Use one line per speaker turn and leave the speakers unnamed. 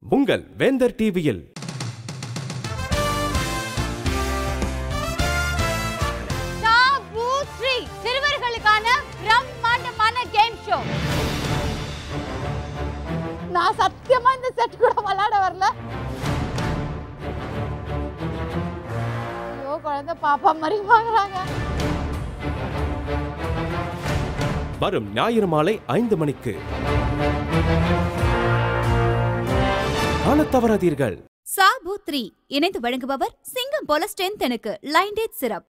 உங்கள் வேந்தர் டிவியில்
டாபு த்ரீ சிறுவர்களுக்கான பிரம்மாண்டமான கேம் ஷோ நான் சத்தியமா இந்த செட் கூட விளையாட வரல ஐயோ குழந்தை பாப்பா மாதிரி வாங்குறாங்க
வரும் ஞாயிறு மாலை ஐந்து மணிக்கு காணத் தவறாதீர்கள்
சாபு த்ரீ இணைந்து வழங்குபவர் சிங்கம் போல ஸ்ட்ரென்த் எனக்கு லைன் டேட் சிரப்